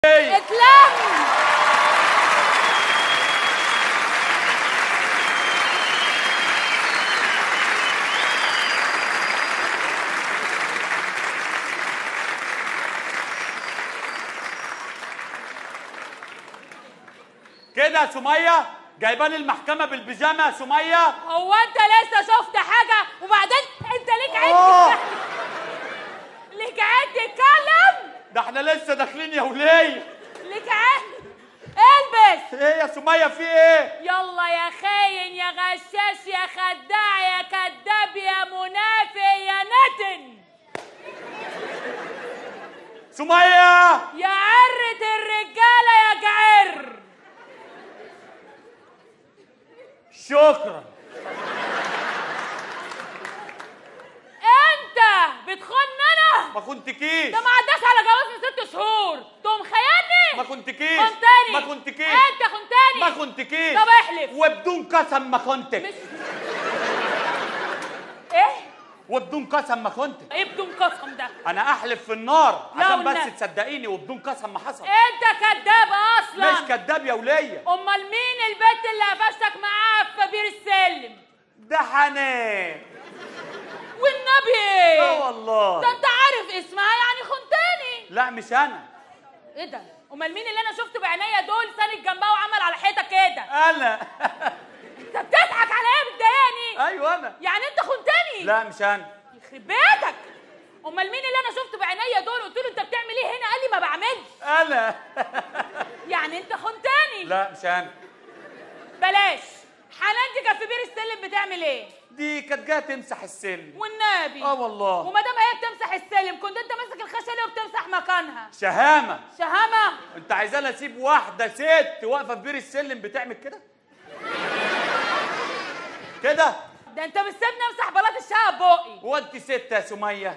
اتلم كده يا سميه جايبان المحكمه بالبيجامه يا سميه هو انت لسه شفت حاجه وبعدين انت ليك آه. عين ليك عين تتكلم ده احنا لسه داخلين يا وليه ليك عين البس ايه يا سميه في ايه يلا يا خاين يا غشاش يا خداع يا كذاب يا منافق يا نتن سميه يا عرة الرجالة يا جعر شكرا انت بتخن انا ما كنتكيش ده ما عداش على جواز من ست شهور تقوم خيالني ما كنتكيش خنتاني ما كنتكيش انت خنتاني ما كنتكيش طب احلف وبدون قسم ما كنتك مش ايه وبدون قسم ما كنتك ايه بدون قسم ده انا احلف في النار لا عشان والنبي. بس تصدقيني وبدون قسم ما حصل انت كذاب اصلا مش كداب يا وليه امال مين البت اللي قفشتك معاها في كبير السلم ده حنان والنبي اه والله ده انت عارف اسمها يعني خنتاني لا مش انا ايه ده امال مين اللي انا شفته بعينيا دول ساند جنبها وعمل على حيطه كده انا انت بتضحك عليا بتضايقني ايوه انا يعني انت خنتاني لا مش انا يخرب بيتك امال مين اللي انا شفته بعينيا دول قلت له انت بتعمل ايه هنا قال لي ما بعملش انا يعني انت خنتاني لا مش انا بلاش حنان دي كانت في بير السلم بتعمل ايه دي كانت جايه تمسح السلم والنبي اه والله وما دام هي بتمسح السلم كنت انت ماسك الخشله وبتمسح مكانها شهامه شهامه انت عايزاني اسيب واحده ست واقفه في بير السلم بتعمل كده كده ده انت مش سيبني امسح بلاط الشقه ببقي هو انت ست يا سميه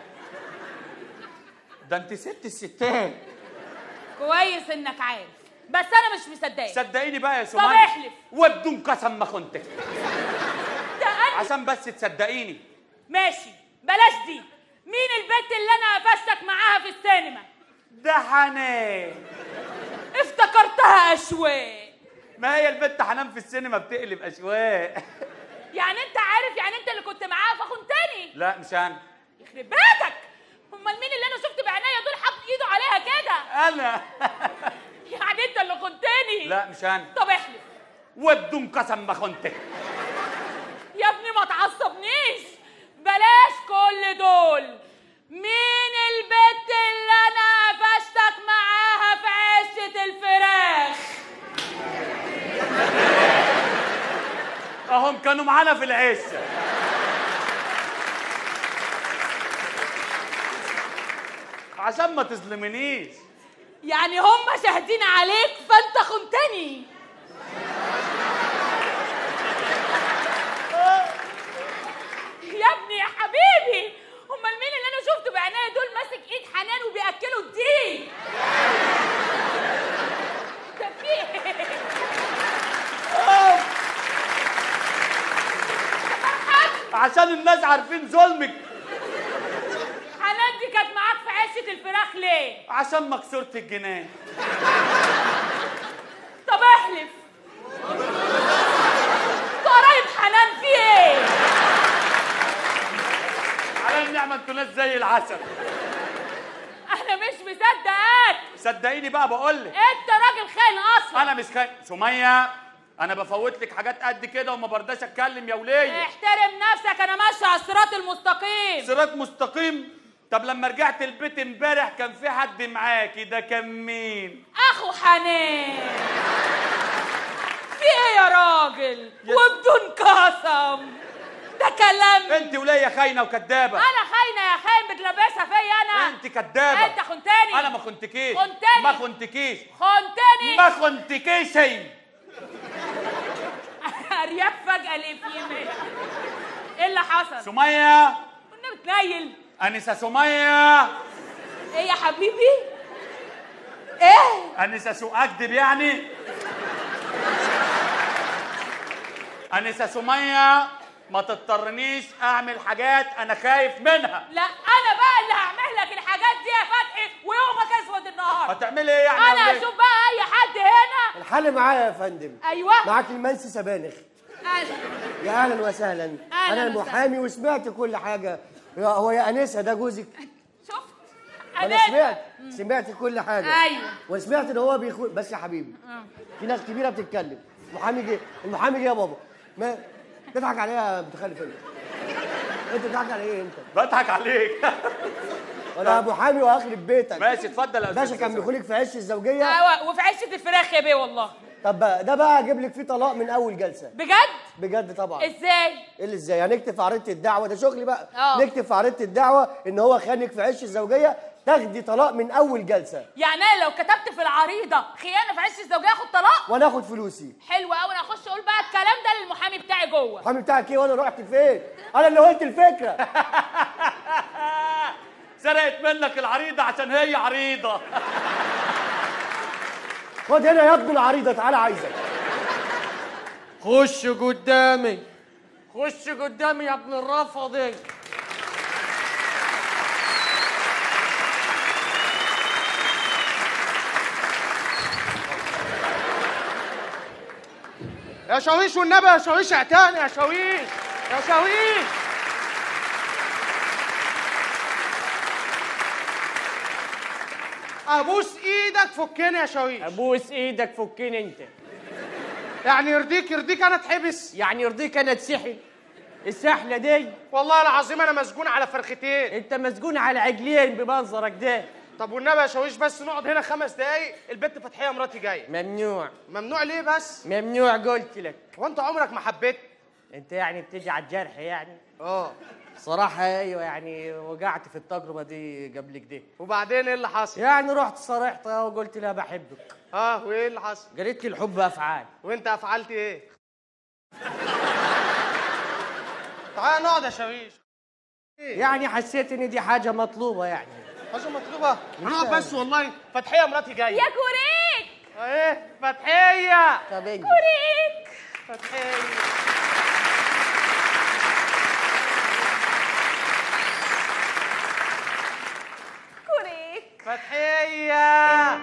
ده انت ست الستات كويس انك عارف بس انا مش مصدقك صدقيني بقى يا طب سميه احلف. وبدون قسم ما كنتك ده انا عشان بس تصدقيني ماشي بلاش دي مين البت اللي انا قفشتك معاها في السينما ده حنان افتكرتها اشواق ما هي البت حنان في السينما بتقلب اشواق يعني انت عارف يعني انت اللي كنت معاها فخنتني لا مش انا يخرب بيتك امال مين اللي انا شفت بعينيا دول حاطط ايده عليها كده انا يعني انت اللي خنتني لا مش انا طب احلف وبدون قسم ما كنتك يا ابني ما تعصبنيش بلاش كل دول مين البت اللي انا قفشتك معاها في عشة الفراخ اهم كانوا معانا في العشه عشان ما تظلمنيش يعني هم شاهدين عليك فانت خنتني يا ابني يا حبيبي امال مين اللي انا شفته بعينيا دول ماسك ايد حنان وبياكلوا الديك ده في ايه عشان الناس عارفين ظلمك حنان دي كانت معاك في عشه الفراخ ليه عشان مكسورة الجنان طب احلف قرايب حنان في ايه على النعمة انتوا ناس زي العسل انا مش مصدقك صدقيني بقى بقول لك انت راجل خاين اصلا انا مش خايف سمية انا بفوت لك حاجات قد كده وما برضاش اتكلم يا وليه احترم نفسك انا ماشي على الصراط المستقيم صراط مستقيم طب لما رجعت البيت امبارح كان في حد معاكي ده كان مين اخو حنان في ايه يا راجل يا- وبدون قسم ده كلام انت ولية خاينة وكدابة انا خاينه يا خاين بتلبسها فيا انا انت كدابة انت خنتاني انا ما خنتكيش خنتني. ما خنتكيش خنتني ما خنتكيش هي ارياف فجاه ليه في يمين ايه اللي حصل سمية كنا بتنيل انسة سمية ايه يا حبيبي ايه انسة سو اكدب يعني انسة سمية ما تضطرنيش اعمل حاجات انا خايف منها لا انا بقى اللي هعمل لك الحاجات دي يا فتحي ويومك اسود النهارده هتعملي ايه يعني انا يا ولية؟ اشوف بقى اي حد هنا الحل معايا يا فندم ايوه معاك المنسي سبانخ أنا- يا اهلا وسهلا أهلاً انا وسهلاً. المحامي وسمعت كل حاجه يا- هو يا انسه ده جوزك شفت انا أنا- سمعت سمعت كل حاجه أيوة. وسمعت ان هو بيخو بس يا حبيبي في ناس كبيره بتتكلم المحامي جه المحامي جه يا بابا ما تضحك عليها يا متخلف انت انت بتضحك على ايه انت بضحك عليك وانا محامي واخرب بيتك ماشي اتفضل يا باشا استاذ كان بيخونك في عش الزوجيه ايوه وفي عشه الفراخ يا بيه والله طب بقى ده بقى اجيب لك فيه طلاق من اول جلسه بجد بجد طبعا ازاي ايه اللي ازاي هنكتب في عريضه الدعوه ده شغلي بقى اه. نكتب في عريضه الدعوه ان هو خانك في عش الزوجيه تاخدي طلاق من اول جلسه يعني انا لو كتبت في العريضه خيانه في عشه الزوجيه اخد طلاق وانا اخد فلوسي حلو قوي انا اخش اقول بقى الكلام ده للمحامي بتاعي جوه المحامي بتاعك ايه وانا رحت فين انا اللي قلت الفكره سرقت منك العريضه عشان هي عريضه خد هنا يا ابن العريضه تعالى عايزك خش قدامي خش قدامي يا ابن الرفضي يا شاويش والنبي يا شاويش اعتاني يا شاويش يا شاويش ابوس ايدك فكني يا شاويش ابوس ايدك فكني انت يعني يرضيك يرضيك انا اتحبس يعني يرضيك انا اتسحل السحله دي والله العظيم انا مسجون على فرختين انت مسجون على عجلين بمنظرك ده طب والنبي يا شاويش بس نقعد هنا خمس دقايق البت فتحيه مراتي جايه ممنوع ممنوع ليه بس ممنوع قلت لك هو انت عمرك ما حبيت انت يعني بتيجي على الجرح يعني اه صراحة ايوه يعني وقعت في التجربة دي قبل كده وبعدين ايه اللي حصل يعني رحت صرحت وقلت لها بحبك اه وايه اللي حصل قالت لي الحب افعال وانت افعلت ايه تعال نقعد يا شاويش يعني حسيت ان دي حاجة مطلوبة يعني حاجه مطلوبه هنقعد بس والله فتحيه مراتي جايه يا كوريك ايه فتحيه طب انت كوريك فتحيه كوريك فتحيه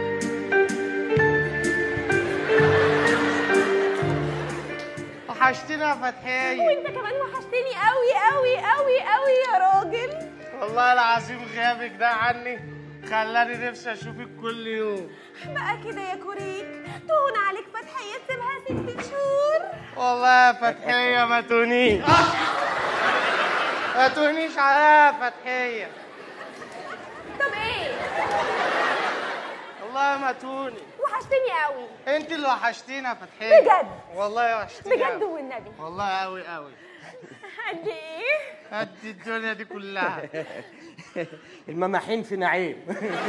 وحشتنا يا فتحيه وانت كمان وحشتني قوي قوي قوي قوي يا راجل والله العظيم غيابك ده عني خلاني نفسي اشوفك كل يوم بقى كده يا كوريك تهون عليك فتحية تسيبها ست شهور والله يا فتحية ما تونيش ما تونيش عليا يا فتحية طب ايه والله ما توني وحشتني قوي انت اللي وحشتينا يا فتحية بجد؟ والله وحشتينا بجد أوي. والنبي والله قوي قوي قد ايه قد الدنيا دي كلها المماحين في نعيم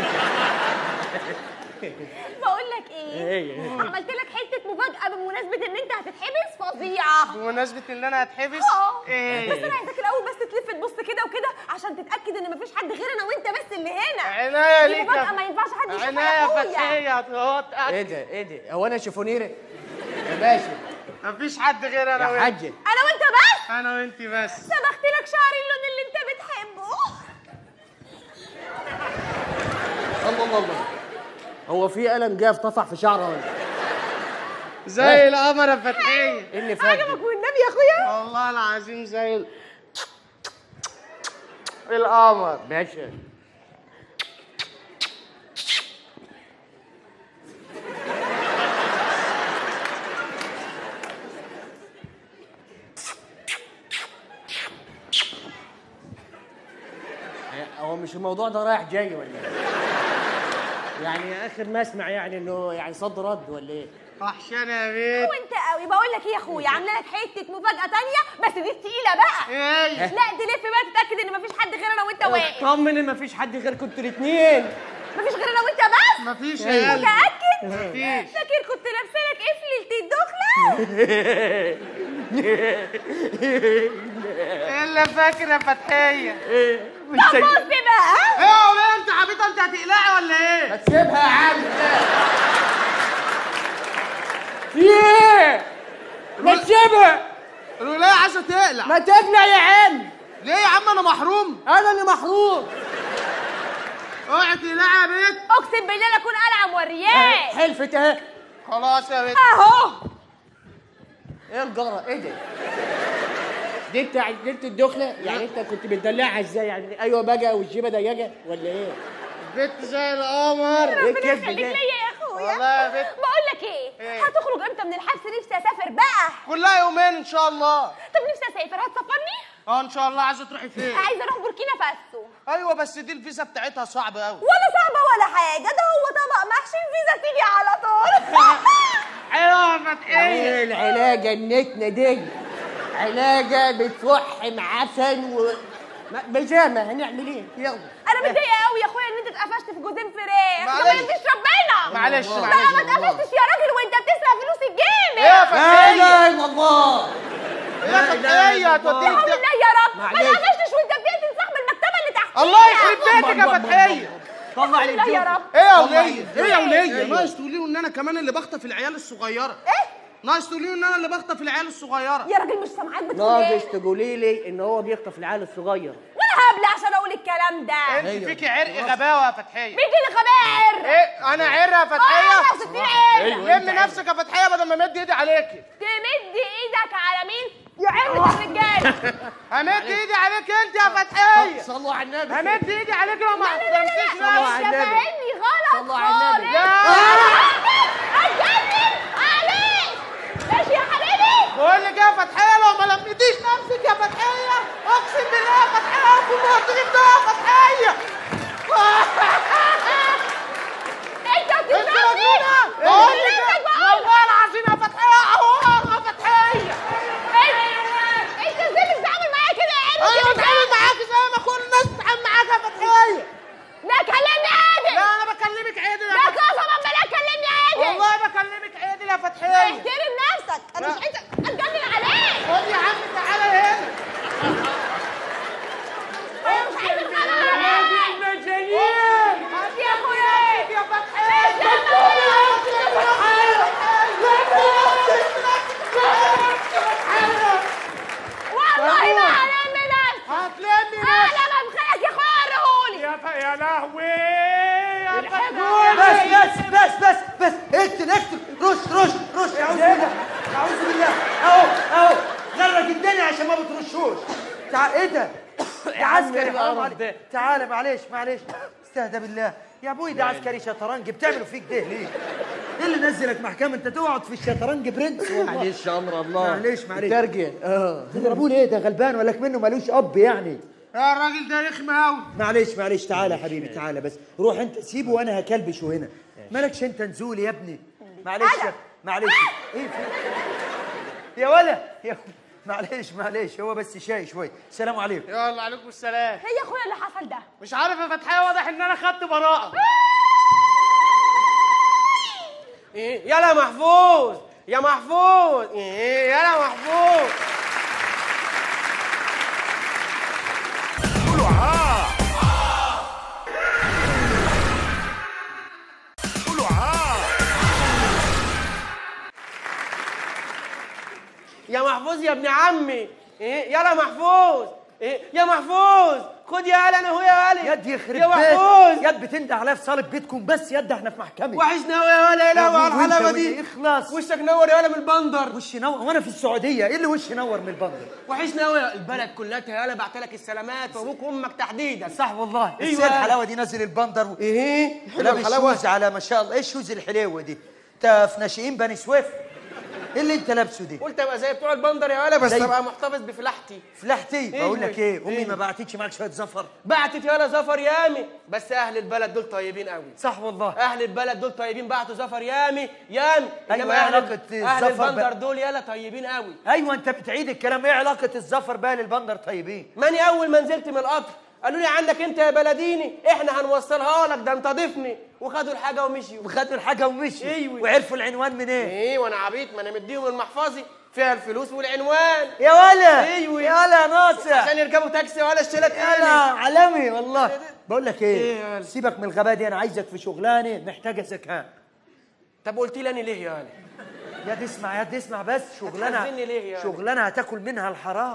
بقول لك ايه ايه عملت لك حته مفاجاه بمناسبه ان انت هتتحبس فظيعه بمناسبة ان انا هتحبس اه بس ايه انا عايزاك الاول بس تلف تبص كده وكده عشان تتاكد ان مفيش حد غيرنا وانت بس اللي هنا عناية دي ليك مفاجاه ما ينفعش حد يشوفها عناية يا يا اخويا فتحية هو ايه ده ايه ده هو انا شيفونيرة يا باشا مفيش حد غير انا يا وانت حاجة انا وانت بس انا وانت بس صبغت لك شعري اللون اللي انت بتحبه الله الله الله هو في قلم جاف طفح في شعره ولا زي القمر يا فتحية ايه اللي فات عجبك والنبي يا اخويا والله العظيم زي ال- القمر باشا هو مش الموضوع ده رايح جاي ولا ايه؟ يعني اخر ما اسمع يعني انه يعني صد رد ولا ايه؟ وحشاني يا بيت وانت قوي بقول لك ايه يا اخويا عامله لك حته مفاجاه تانية بس دي تقيله بقى ايه لا تلف بقى تتاكد ان مفيش حد غير انا وانت واقف اطمن ان مفيش حد غيركم انتوا الاثنين مفيش غير انا وانت بس مفيش أيوة. يا قلبي متاكد مفيش فاكر كنت لابسه لك ايه في ليله الدخله ايه اللي فاكر يا فتحية طب بص بقى ايه يا وليه انت عبيطة انت هتقلعي ولا ايه ما تسيبها يا عم في ايه؟ ما تسيبها الولاية عايزة تقلع ما تقنع يا عم ليه يا عم انا محروم انا اللي محروم اوعي تقلعي يا بنت اقسم بالله لا اكون قلعه مورياه حلفت اهي خلاص يا بنت اهو ايه الجرة ايه ده؟ دي انت دي انت الدخلة يعني انت كنت بتدلعها ازاي يعني ايوه بقى والجيبه ضيقه ولا ايه؟ بنت زي القمر ايه ربنا الكذب يخليك ده؟ ليا يا اخويا والله يا بنت بقول لك ايه إيه؟ هتخرج امتى من الحبس نفسي اسافر بقى كلها يومين ان شاء الله طب نفسي اسافر هتسافرني اه ان شاء الله عايزه تروحي فين عايزه اروح بوركينا فاسو ايوه بس دي الفيزا بتاعتها صعبه قوي ولا صعبه ولا حاجه ده هو طبق محشي الفيزا تيجي على طول ايوه يا فتحيه ايه العلاجة النتنة دي؟ علاجة بتفحم عفن و ما- بيجامة هنعمل ايه؟ يلا انا متضايقه قوي يا اخويا ان انت اتقفشت في جوزين فراخ ده ما معلش. يرضيش ربنا معلش بقى ما معلش اتقفشتش يا راجل وانت بتسرق فلوس ايه الجيم يا لا فتحيه اله الا الله ايه يا فتحيه يا هتوديني حول في ده- الله يا رب ما معلش. اتقفشتش وانت بتقتل صاحب المكتبه اللي تحتينا الله يخرب بيتك يا فتحيه طلع لي لا يا الجوز. رب ايه يا والله وليه ايه يا وليه أيوة. ناقص تقولي له ان انا كمان اللي بخطف العيال الصغيره ايه ناقص تقولي له ان انا اللي بخطف العيال الصغيره يا راجل مش سامعاك بتقول ناقص ايه تقولي لي ان هو بيخطف العيال الصغير وانا هبله عشان اقول الكلام ده انت فيكي عرق غباوه يا فتحيه مين اللي خبائر ايه انا عرق يا اه فتحيه 60 عير لم نفسك يا فتحيه بدل ما امد ايدي عليكي تمد ايدك على مين يا عير الرجال همد ايدي عليك انت يا فتحيه صلوا على النبي همد ايدي عليك لو ما لا لا لا احترمتيش لا نفسك. انت فاهمني غلط صلوا على النبي. خالص اتجنن عليك ماشي يا حبيبي بقول لك يا فتحيه لو ما لميتيش نفسك يا فتحيه اقسم بالله يا فتحيه هكون موطنك ده يا فتحيه انت انت بتضربني مجنونه بقول لك والله العظيم يا فتحيه اهو يا فتحيه انت ازاي بتتعامل معايا كده يا عيني ايوه بتعامل معاك زي ما كل الناس بتتعامل معاك يا فتحيه لا كلمني عادل لا انا بكلمك عدل لا يا فتحيه قسما بالله كلمني عادل والله بكلمك عدل يا فتحيه احترم نفسك انا مش عايزه اتجنن عليك خد يا عم تعالى هنا انا مش عايزه اتخانق عليك مجانين يا اخويا يا فتحيه والله ما هلم نفسي هتلمي انا ما بخلك يا اخويا وريهولي يا ف... يا لهوي يا بس بس بس بس بس اقتل اقتل رش رش رش اعوذ بالله اعوذ بالله اهو اهو غرق الدنيا عشان ما بترشوش تعال ايه ده؟ ده عسكري حرام عليك تعالى معلش معلش استهدى بالله يا ابوي ده عسكري شطرنج بتعملوا فيك ده ليه؟ ايه اللي نزلك محكمه انت تقعد في الشطرنج برنس والله معلش امر الله معلش معلش ترجع اه تضربوه ليه ده غلبان ولك منه ملوش اب يعني يا الراجل ده رخم قوي معلش معلش تعالى يا حبيبي تعالى بس روح انت سيبه وانا هكلبشه هنا مالكش انت نزول يا ابني معلش أنا. معلش ايه في يا ولا يا معلش معلش هو بس شاي شوي السلام عليكم يلا عليكم السلام هي يا اخويا اللي حصل ده مش عارف يا فتحيه واضح ان انا خدت براءه ايه يلا محفوظ يا محفوظ ايه يلا محفوظ يا محفوظ يا ابن عمي ايه يلا محفوظ ايه يا محفوظ خد يا انا هو يا ولي يد يخرب يا بيت محفوظ يد بتنده عليا في صاله بيتكم بس يد احنا في محكمه وحشنا قوي يا ولا ايه لا وانت الحلاوه وانت دي اخلص وشك نور يا ولا من البندر وش نور وانا في السعوديه ايه اللي وش نور من البندر وحشنا قوي البلد كلها يا بعت لك السلامات وابوك وامك تحديدا صح والله أيوة. ايوه الحلاوه دي نازل البندر و... ايه لابس شوز على ما شاء الله ايه الشوز الحلوه دي انت في ناشئين بني سويف ايه اللي انت لابسه دي قلت ابقى زي بتوع البندر يا ولا بس زي- ابقى محتفظ بفلاحتي فلحتي بقول لك ايه امي إيه؟ ما بعتتش معاك شويه زفر بعتت يا ولا زفر يامي بس اهل البلد دول طيبين قوي صح والله اهل البلد دول طيبين بعتوا زفر يامي يامي أيوة، إنما إيه اهل علاقة اهل الزفر البندر بقى؟ دول يلا طيبين قوي ايوه انت بتعيد الكلام ايه علاقه الزفر بقى للبندر طيبين ماني اول ما نزلت من القطر قالوا لي عندك انت يا بلديني احنا هنوصلها لك ده انت ضيفني وخدوا الحاجه ومشيوا وخدوا الحاجه ومشوا أيوة. وعرفوا العنوان منين ايه وانا عبيط ما انا مديهم المحفظه فيها الفلوس والعنوان يا ولا أيوة. يا ولا يا ناصر عشان يركبوا تاكسي ولا الشيلة يا لا عالمي والله بقول لك إيه ايه يا ولا؟ سيبك من الغباء دي انا عايزك في شغلانه محتاجه ذكاء طب قلت لي انا ليه يا ولد يا دي اسمع يا دي اسمع بس شغلانه هتحزني ليه يعني؟ شغلانه هتاكل منها الحرام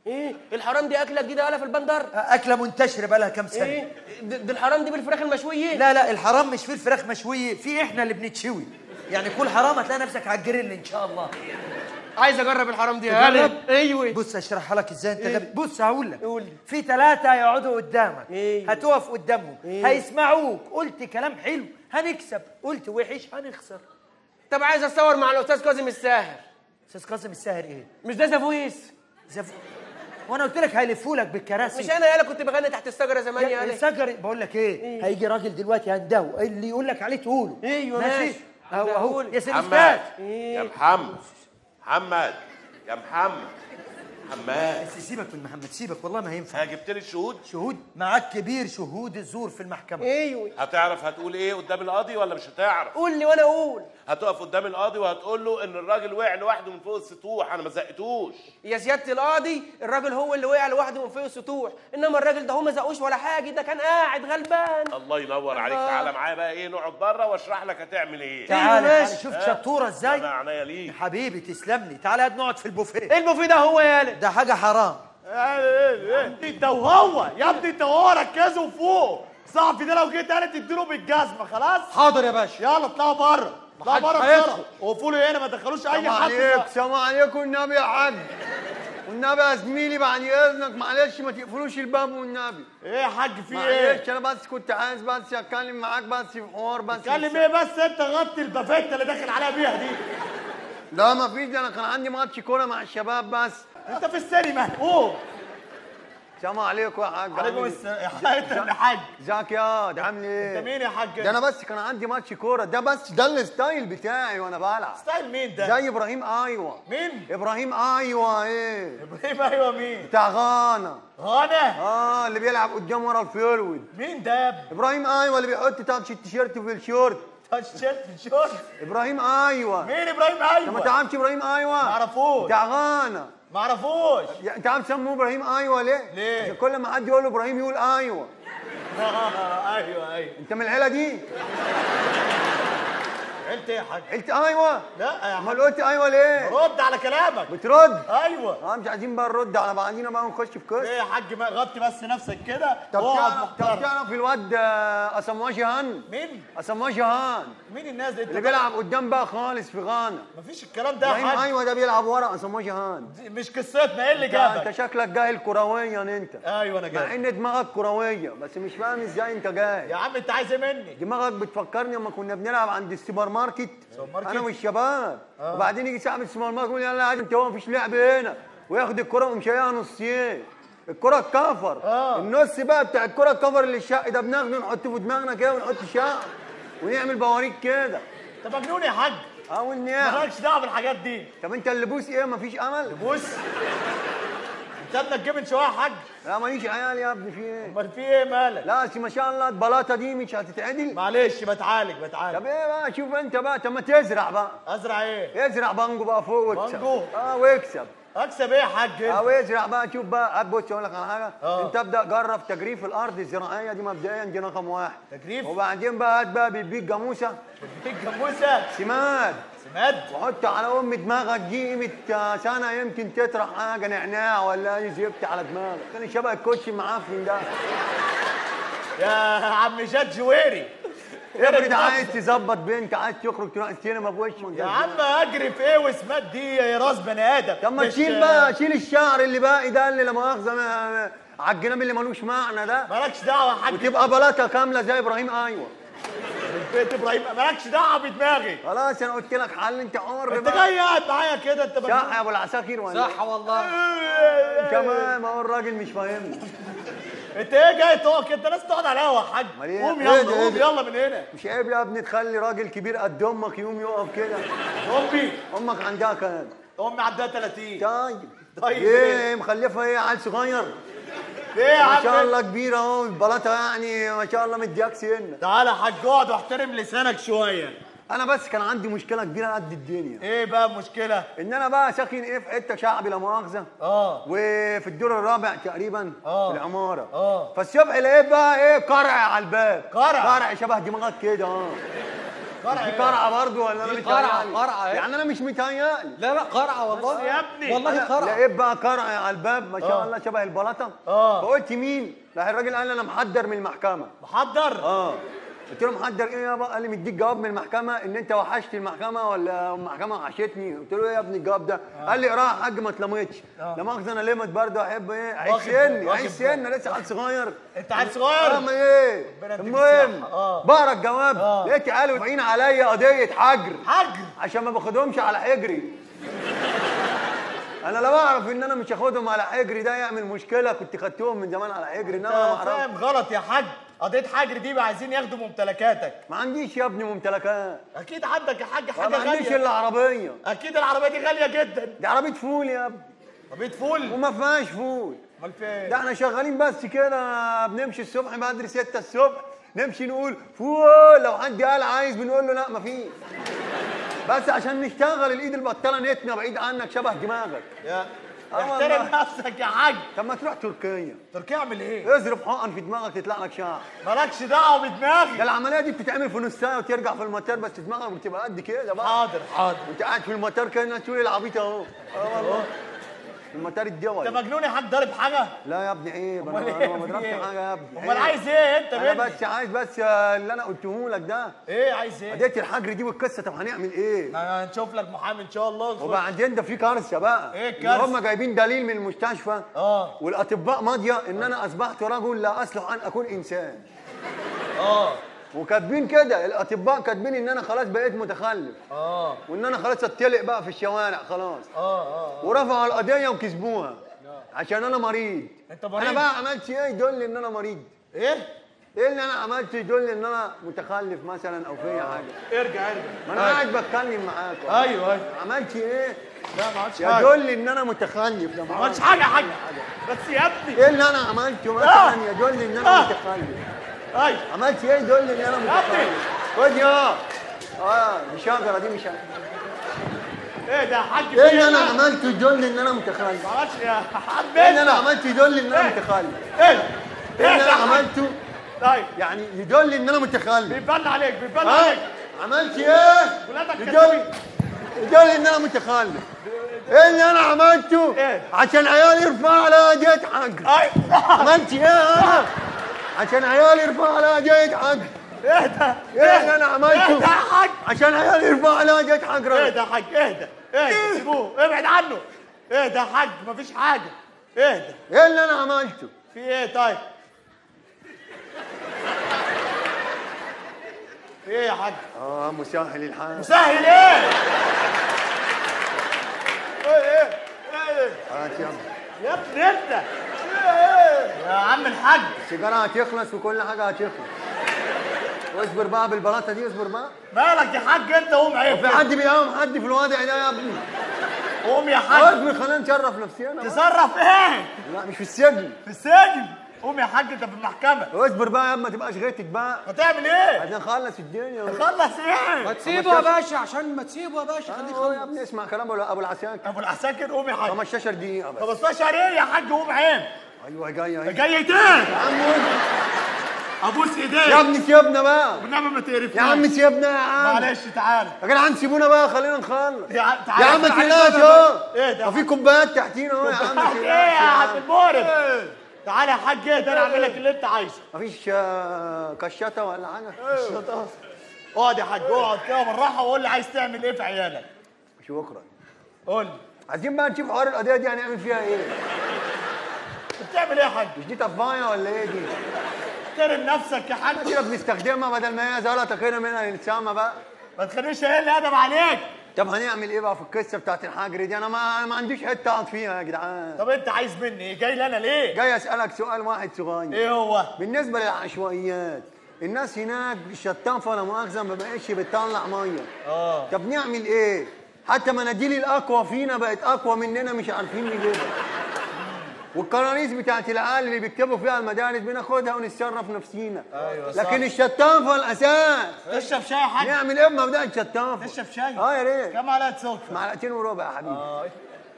ايه الحرام دي اكله جديده ولا في البندر اكله منتشره بقى لها كام سنه ايه دي دي الحرام دي بالفراخ المشويه لا لا الحرام مش في الفراخ مشويه في احنا اللي بنتشوي يعني كل حرام هتلاقي نفسك على الجريل ان شاء الله عايز اجرب الحرام دي تجرب؟ ايوه بص اشرحها لك ازاي انت إيه؟ غبي بص هقول لك قول لي. في ثلاثة هيقعدوا قدامك إيه؟ هتقف قدامهم إيه؟ هيسمعوك قلت كلام حلو هنكسب قلت وحش هنخسر طب عايز اتصور مع الاستاذ كاظم الساهر استاذ قاسم الساهر ايه؟ مش ده زفويس زف... وانا قلت لك هيلفوا لك بالكراسي مش انا يالا كنت بغني تحت الشجره زمان يا يالا سجر بقول لك ايه هيجي راجل دلوقتي هندهه اللي يقول لك عليه تقوله ايوه ماشي. اهو اهو هندهولي. يا سيدي محمد استاذ يا محمد محمد يا محمد محمد بس سيبك من محمد سيبك والله ما هينفع ها جبت لي الشهود شهود معاك كبير شهود الزور في المحكمة ايوه هتعرف هتقول ايه قدام القاضي ولا مش هتعرف قول لي وانا اقول هتقف قدام القاضي وهتقول له ان الراجل وقع لوحده من فوق السطوح انا ما زقتوش يا سياده القاضي الراجل هو اللي وقع لوحده من فوق السطوح انما الراجل ده هو ما زقوش ولا حاجه ده كان قاعد غلبان الله ينور عليك الله. تعالى معايا بقى ايه نقعد بره واشرح لك هتعمل ايه تعالى ماشي. تعالى شفت شطورة ازاي انا عينيا ليك حبيبي تسلم لي تعالى قاعد نقعد في البوفيه ايه المفيد ده هو يالا ده حاجة حرام انت وهو يا ابني انت وهو ركزوا فوق صاحبي ده لو جيت انا تديله بالجزمه خلاص حاضر يا باشا يلا اطلعوا بره اطلعوا بره هيدخل. بسرعه وقفوا له هنا ما تدخلوش اي سلام حد عليك سلام عليكم والنبي يا حاج والنبي يا زميلي بعد اذنك معلش ما تقفلوش الباب والنبي ايه يا حاج في ايه معلش انا بس كنت عايز بس اتكلم معاك بس في حوار بس اتكلم ايه بس انت غطي البافيتا اللي داخل عليها بيها دي لا ما فيش ده انا كان عندي ماتش كوره مع الشباب بس انت في السينما قوم سلام عليكم يا حاج عليكم عامل السلام يا حاج انت يا حاج ازيك يا ده عامل انت ايه؟ مين يا حاج ده انا بس كان عندي ماتش كوره ده بس ده الستايل بتاعي وانا بلعب ستايل مين ده زي ابراهيم ايوه مين ابراهيم ايوه ايه ابراهيم ايوه مين بتاع غانا غانا اه اللي بيلعب قدام ورا الفيرود مين ده يا ابني ابراهيم ايوه اللي بيحط تاتش التيشيرت في الشورت تاتش شيرت شورت ابراهيم ايوه مين ابراهيم انت ما ايوه تعرفش ابراهيم ايوه معرفوش. بتاع غانا ما اعرفوش يا- انت عارف سموه ابراهيم ايوه ليه؟ ليه؟ عشان كل ما حد يقول له ابراهيم يقول ايوه ايوه ايوه انت من العيله دي؟ انت ايه يا حاج قلت ايوه لا يا امال حاج قلت ايوه ليه؟ رد على كلامك بترد؟ ايوه اه مش عايزين بقى نرد على بعضينا بقى ونخش في ايه قصه يا حاج ما غطي بس نفسك كده طب واقعد تعرف طب محترم تعرف الواد آه، اسمواه جهان مين اسمواه جهان مين الناس دي اللي بيلعب قدام بقى خالص في غانا مفيش الكلام ده يا ابراهيم حاج ايوه ده بيلعب ورا اسمواه جهان دي مش قصتنا ايه اللي انت انت جابك شكلك جاهل كرويا انت ايوه انا مع جاي ان دماغك كرويه بس مش فاهم ازاي انت جاي يا عم انت عايز ايه مني دماغك بتفكرني لما كنا بنلعب عند السوبر ماركت سوبر ماركت؟ انا والشباب وبعدين يجي صاحب السوبر ماركت يقول لي يلا عادي انت هو مفيش لعب هنا وياخد الكره ومشيها نصين الكره اتكفر آه. النص بقى بتاع الكره اتكفر اللي الشق ده بناخده نحطه في دماغنا كده ونحط شق ونعمل بواريك كده انت مجنون يا حاج اه والنعم مالكش دعوه بالحاجات دي طب انت اللي بوس ايه مفيش امل بص انت ابنك جبن شويه يا حاج لا ماليش عيال يا ابني في ايه امال في ايه مالك لا أصل ما شاء الله البلاطه دي مش هتتعدل معلش بتعالج بتعالج طب ايه بقى شوف انت بقى طب ما تزرع بقى ازرع ايه ازرع بانجو بقى فوق واكسب بانجو؟ اه واكسب اكسب ايه يا حاج او ازرع بقى شوف بقى أب بص اقول لك على حاجه آه. انت ابدا جرب تجريف الارض الزراعيه دي مبدئيا دي رقم واحد تجريف؟ وبعدين بقى هات بقى بيبيك جاموسه الجاموسه سماد سماد وحط على ام دماغك دي قيمه آه، سنه يمكن تطرح حاجه نعناع ولا اي زفت على دماغك كان شبه الكوتش المعفن ده يا عم جاد جويري افرض عايز تظبط بنت عايز تخرج تروح السينما في وشك يا عم اجري في ايه وسماد دي يا راس بني ادم طب ما مش- تشيل بقى شيل الشعر اللي باقي ده اللي لا مؤاخذه ما- على الجناب اللي ملوش معنى ده مالكش دعوه يا حاج وتبقى بلاطه كامله زي ابراهيم ايوه بيت ابراهيم مالكش دعوه بدماغي خلاص انا قلت لك حل انت حر انت بقى. جاي قاعد معايا كده انت صح يا ابو العساكر ولا صح والله إيه؟ كمان ما هو الراجل مش فاهمني انت ايه جاي تقعد كده انت ناس تقعد على القهوه يا حاج أمال إيه؟ قوم إيه يلا ده؟ إيه قوم ده؟ يلا من هنا مش عيب يا ابني تخلي راجل كبير قد امك يقوم يقف كده امي امك عندها كام امي عندها 30 طيب طيب ايه مخلفه ايه عيل صغير ايه يا ما شاء عم الله كبيره اهو البلاطه يعني ما شاء الله مدياك سنه تعالى يا حاج اقعد واحترم لسانك شويه انا بس كان عندي مشكله كبيره قد الدنيا ايه بقى المشكله ان انا بقى ساكن ايه في حته شعبي لا مؤاخذه اه وفي الدور الرابع تقريبا آه. في العماره آه. فالصبح لقيت بقى ايه قرع على الباب قرع؟ قرع شبه دماغك كده اه قرع دي إيه؟ قرعه برضه ولا انا دي متهيألي؟ قرعة، قرعة إيه؟ يعني انا مش متهيألي لا لا قرعه والله يا ابني. والله قرعه لقيت بقى قرع على الباب ما شاء الله شبه البلاطه آه. فقلت مين؟ راح الراجل قال لي انا محضر من المحكمه محضر اه قلت له محضر ايه يابا؟ قال لي مديك جواب من المحكمه ان انت وحشت المحكمه ولا المحكمه وحشتني قلت له ايه يا ابني الجواب ده؟ قال لي اقراها يا حاج ما اتلمتش لا مؤاخذه انا لمت برضه احب ايه اعيش واخد- سني واخد اعيش سني لسه عيل صغير انت عيل صغير اه ايه ربنا يديك المهم الصحة. آه. بقرا الجواب آه. لقيت عيال واقفين عليا قضيه حجر حج عشان ما باخدهمش على حجري انا لو اعرف ان انا مش هاخدهم على حجري ده يعمل مشكله كنت خدتهم من زمان على حجري انما أنا ما اعرفش فاهم غلط يا حاج قضيه حجر دي بقى عايزين ياخدوا ممتلكاتك ما عنديش يا ابني ممتلكات اكيد عندك يا حاج حاجه ما عنديش غاليه الا عربيه اكيد العربيه دي غاليه جدا دي عربيه فول يا ابني عربيه فول وما فيهاش فول امال فين ده احنا شغالين بس كده بنمشي الصبح بدري 6 الصبح نمشي نقول فول لو حد قال عايز بنقول له لا مفيش بس عشان نشتغل الايد البطاله نتنا بعيد عنك شبه دماغك يا آه احترم والله. نفسك يا حاج طب ما تروح تركيا تركيا اعمل ايه اصرف حقن في دماغك تطلع لك شعر مالكش دعوه بدماغي ده العمليه دي بتتعمل في نص ساعه وترجع في المطار بس دماغك بتبقى قد كده بقى حاضر حاضر وانت قاعد في المطار كانك تقول العبيط اهو اه والله في المطار انت الدولي مجنون يا حاج ضارب حاجه لا يا ابني عيب انا امال انا ما في بضربش إيه؟ حاجه يا ابني امال عيب. عايز ايه انت انا مني بس عايز بس اللي انا قلته لك ده ايه عايز ايه قضيه الحجر دي والقصه طب هنعمل ايه ما هنشوف لك محامي ان شاء الله نخش. وبعدين ده في كارثه بقى إيه إن الكارثة؟ هم جايبين دليل من المستشفى اه والاطباء ماضيه ان انا اصبحت رجل لا اصلح ان اكون انسان اه وكاتبين كده الاطباء كاتبين ان انا خلاص بقيت متخلف اه وان انا خلاص اتلق بقى في الشوارع خلاص اه اه ورفعوا القضيه وكسبوها عشان انا مريض انت مريض؟ انا بقى عملت ايه يدل ان انا مريض ايه ايه اللي انا عملته يدل ان انا متخلف مثلا او فيا حاجه ارجع ارجع ما انا قاعد بتكلم معاك أهو. ايوه ايوه عملت ايه لا ما عملتش حاجه يدل ان انا متخلف ده ما عملتش حاجه يا حاج بس يا ابني ايه اللي انا عملته مثلا يدل ان انا آه. متخلف ايوه عملت ايه يدل ان انا متخلف خد يا اه دي شجره دي مش ايه ده يا حاج ايه اللي فين انا ده؟ عملته يدل ان انا متخلف ما عملتش يا حاج ايه اللي انا انت. عملته يدل ان انا إيه؟ متخلف ايه ايه ايه اللي ده انا يا حاج؟ عملته طيب يعني يدل ان انا متخلف بيبان عليك بيبان ها عليك عملت ايه ولادك يدل كدابين. يدل ان انا متخلف ايه اللي انا عملته إيه؟ عشان عيالي يرفعوا على قضيه حجر ايوه عملت ايه انا عشان عيالي يرفعوا على قضيه حجر ايه ده ايه اللي انا عملته ايه ده يا حاج عشان عيالي يرفعوا على قضيه ايه حجر ده يا حاج اهدى اهدى سيبوه ابعد عنه ايه ده يا حاج مفيش حاجه اهدى ايه اللي انا عملته في ايه طيب في ايه يا حاج اه مسهل الحال سهل ايه ايه ايه ايه هات يلا يا ابني انت ايه يا عم الحاج السيجاره هتخلص وكل حاجه هتخلص واصبر بقى بالبلاطه دي اصبر بقى مالك يا حاج انت قوم عيب في حد بيقاوم حد في الوضع ده يا ابني قوم يا حاج اصبر خلينا نشرف نفسنا بقى. تصرف ايه لا مش في السجن في السجن قوم يا حاج انت في المحكمه اصبر بقى يا ما تبقاش غيرت بقى هتعمل ايه عايزين نخلص الدنيا خلص ايه ما تسيبه يا باشا عشان ما تسيبه يا باشا خليه اه يا يخلص ابني اسمع كلام ابو العساكر ابو العساكر قوم يا حاج 15 دقيقه بس 15 ايه يا حاج قوم عيب ايوه جايه اهي جاي ايه يا عم قول. ابوس يا ايديك ابني سيبنا بقى والنبي ما تقرفناش يا عم سيبنا يا عم معلش تعالى يا جدعان سيبونا بقى خلينا نخلص يا عم يا تعالى عم ما تعالى تقلقش تعالى. اهو ايه ده وفي كوبايات تحتينا اهو يا عم ما ايه تقلقش يا عم عم. المورد تعالى يا حاج ايه ده انا اعمل لك اللي انت عايزه مفيش آه، كشطه ولا حاجه اقعد يا حاج اقعد كده بالراحه وقول لي عايز تعمل ايه في عيالك شكرا قول لي عايزين بقى نشوف حوار القضيه دي هنعمل فيها ايه انت بتعمل ايه يا حاج مش دي طفايه ولا ايه دي احترم نفسك يا حاج كده بنستخدمها بدل ما هي زلطه كده منها للسامه بقى ما تخليش اقل ادب عليك طب هنعمل ايه بقى في القصه بتاعت الحجر دي انا ما أنا ما عنديش حته اقعد فيها يا جدعان طب انت عايز مني ايه جاي لي انا ليه جاي اسالك سؤال واحد صغير ايه هو بالنسبه للعشوائيات الناس هناك الشطافه لا مؤاخذه ما بقتش بتطلع ميه اه طب نعمل ايه حتى مناديل الاقوى فينا بقت اقوى مننا مش عارفين نجيبها والكراريس بتاعت العيال اللي بيكتبوا فيها المدارس بناخدها ونتصرف نفسينا أيوة صح. لكن الشطافه الاساس تشرب شاي يا حاج نعمل ايه بمبدا الشطافه تشرب شاي اه يا ريت كم معلقه سكر معلقتين وربع يا حبيبي اه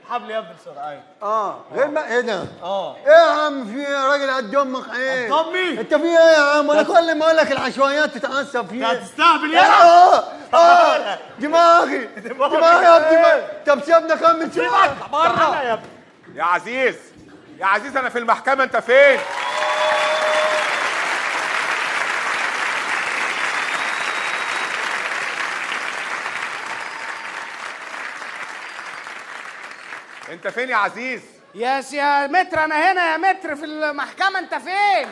حبل يا ابني بسرعه ايوه اه غير ما ايه ده؟ اه ايه يا عم في إيه يا راجل قد امك ايه؟ قد أمي؟ انت في ايه يا عم؟ انا كل ما اقول لك العشوائيات تتعصب فيها هتستهبل يا اه اه دماغي دماغي يا ابني طب سيبنا اكمل شويه بره يا ابني يا عزيز يا عزيز انا في المحكمه انت فين انت فين يا عزيز يا سي يا متر انا هنا يا متر في المحكمه انت فين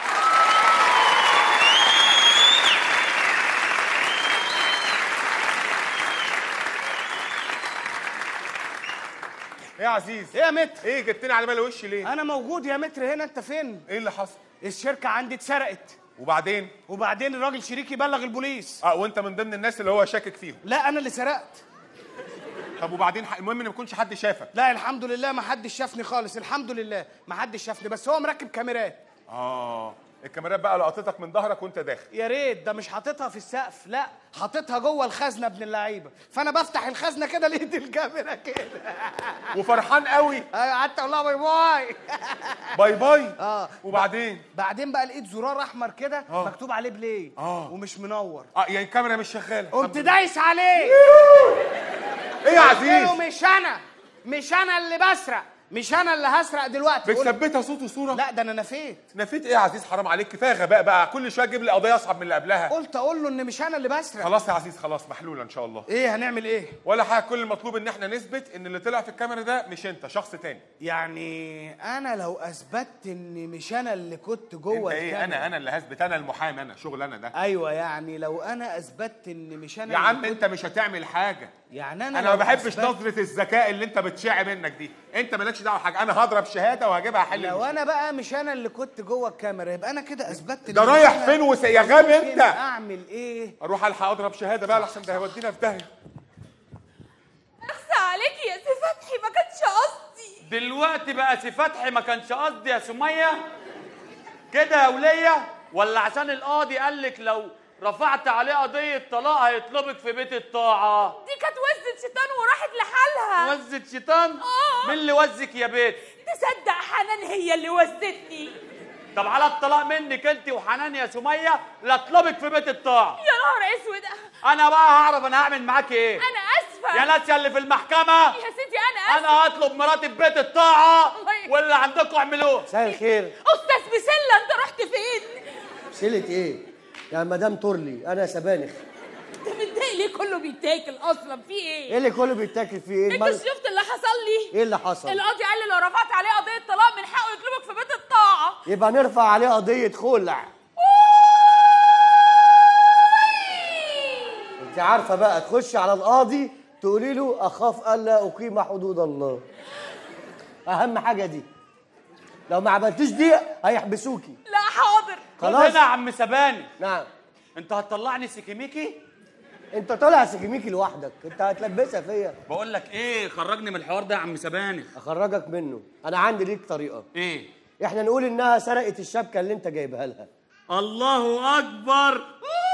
ايه يا عزيز ايه يا متر ايه جبتني على مال وشي ليه انا موجود يا متر هنا انت فين ايه اللي حصل الشركه عندي اتسرقت وبعدين وبعدين الراجل شريكي بلغ البوليس اه وانت من ضمن الناس اللي هو شاكك فيهم لا انا اللي سرقت طب وبعدين ح- المهم ان ما يكونش حد شافك لا الحمد لله ما حدش شافني خالص الحمد لله ما حدش شافني بس هو مركب كاميرات اه الكاميرات بقى لقطتك من ظهرك وانت داخل يا ريت ده مش حاططها في السقف لا حاططها جوه الخزنه ابن اللعيبه فانا بفتح الخزنه كده لقيت الكاميرا كده وفرحان قوي أيوة، قعدت اقول لها باي باي باي باي اه وبعدين بعدين بقى لقيت زرار احمر كده آه. مكتوب عليه بلاي آه. ومش منور اه يعني الكاميرا مش شغاله قمت دايس عليه ايه يا قلت له عزيز مش انا مش انا اللي بسرق مش انا اللي هسرق دلوقتي قلت- بتثبتها صوت وصوره لا ده انا نفيت نفيت ايه يا عزيز حرام عليك كفايه غباء بقى كل شويه تجيب لي قضيه اصعب من اللي قبلها قلت اقول له ان مش انا اللي بسرق خلاص يا عزيز خلاص محلوله ان شاء الله ايه هنعمل ايه ولا حاجه كل المطلوب ان احنا نثبت ان اللي طلع في الكاميرا ده مش انت شخص تاني يعني انا لو اثبتت ان مش انا اللي كنت جوه انت ايه الكاميرا. انا انا اللي هثبت انا المحامي انا شغل انا ده ايوه يعني لو انا اثبتت ان مش انا يا اللي عم كنت- انت مش هتعمل حاجه يعني انا انا لو ما بحبش أثبت- نظره الذكاء اللي انت بتشع منك دي انت مالكش دعوه بحاجه انا هضرب شهاده وهجيبها احل لو المشكلة. انا بقى مش انا اللي كنت جوه الكاميرا يبقى انا كده اثبتت ده إن مش رايح أنا. فين وس... يا غبي ممكن انت اعمل ايه اروح الحق اضرب شهاده بقى لحسن ده هيودينا في داهيه اخسى عليكي يا سي فتحي ما كانش قصدي دلوقتي بقى سي فتحي ما كانش قصدي يا سميه كده يا وليه ولا عشان القاضي قال لك لو رفعت عليه قضيه طلاق هيطلبك في بيت الطاعه دي كانت وزة شيطان وراحت لحالها وزة شيطان آه. مين اللي وزك يا بيت تصدق حنان هي اللي وزتني طب على الطلاق منك انت وحنان يا سميه لا اطلبك في بيت الطاعه يا نهار اسود انا بقى هعرف انا هعمل معاكي ايه انا اسفه يا ناس يا اللي في المحكمه يا سيدي انا اسفه انا هطلب مراتي في بيت الطاعه الله ي- واللي عندكم اعملوه مساء الخير استاذ بسله انت رحت فين شيلة ايه؟ يا مدام تورلي انا سبانخ انت متضايق ليه كله بيتاكل اصلا في ايه ايه اللي كله بيتاكل فيه ايه؟ انت المال- شفت اللي حصل لي ايه اللي حصل؟ القاضي قال لي لو رفعت عليه قضيه طلاق من حقه يطلبك في بيت الطاعه يبقى نرفع عليه قضية خلع انت عارفة بقى تخش على القاضي تقولي له اخاف الا اقيم حدود الله اهم حاجة دي لو ما عملتيش دي هيحبسوكي لا حاضر خد خلاص هنا يا عم سباني نعم انت هتطلعني سكيميكي انت طالع سكيميكي لوحدك انت هتلبسها فيا بقول لك ايه خرجني من الحوار ده يا عم سبانخ اخرجك منه انا عندي ليك طريقة ايه احنا نقول انها سرقت الشبكة اللي انت جايبها لها الله اكبر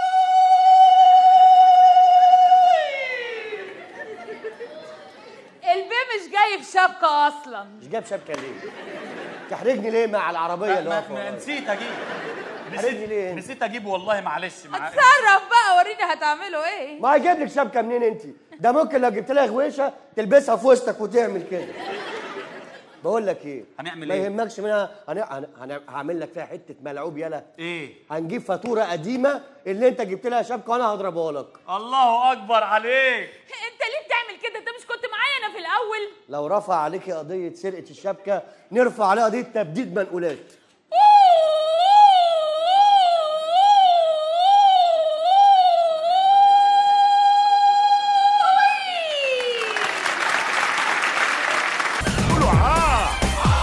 البيه مش جايب شبكه اصلا مش جايب شبكة ليه؟ تحرجني ليه مع العربية اللي ما- واقفة ما- ورايا؟ نسيت اجيب حرجني ليه؟ نسيت اجيب والله معلش مع... اتصرف بقى وريني هتعملوا ايه ما هيجيب لك شبكه منين انت ده ممكن لو جبت لها غويشه تلبسها في وسطك وتعمل كده بقول لك ايه هنعمل ما إيه؟ يهمكش منها هن... هن... هن... هعمل لك فيها حته ملعوب يلا ايه هنجيب فاتوره قديمه اللي انت جبت لها شبكه وانا هضربها لك الله اكبر عليك انت ليه بتعمل كده انت مش كنت معايا انا في الاول لو رفع عليكي قضيه سرقه الشبكه نرفع عليها قضيه تبديد منقولات قولوا اه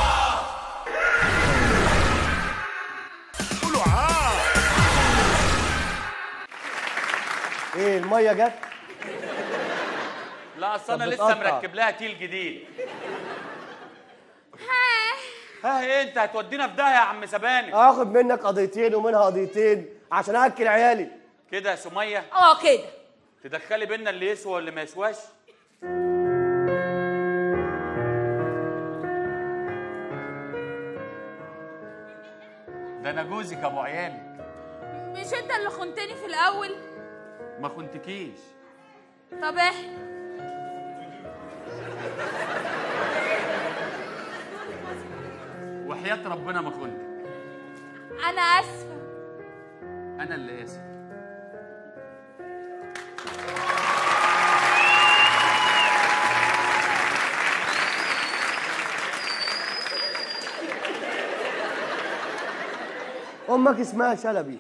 قولوا اه ايه الميه جت لا اصل انا طب لسه بتقطع. مركب لها تيل جديد ها ايه انت هتودينا في داهيه يا عم سبانخ هاخد منك قضيتين ومنها قضيتين عشان اكل عيالي كده يا سميه اه كده تدخلي بينا اللي يسوى واللي ما يسواش انا جوزك ابو عيالك مش انت اللي خنتني في الاول ما كنتكيش طب احنا وحياه ربنا ما كنت انا اسفه انا اللي اسف امك اسمها شلبي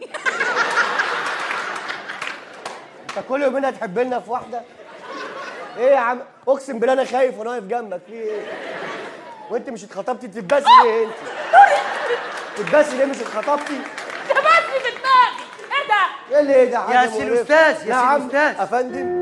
انت كل يومين هتحب لنا في واحده ايه يا عم اقسم بالله انا خايف وانا واقف جنبك في ايه وانت مش اتخطبتي تتبسي ليه انت تتبسي ليه مش اتخطبتي ده بس في دماغي ايه ده ايه اللي ايه ده حاجة يا سي مقرفة. الأستاذ، يا سي نعم، الأستاذ. افندم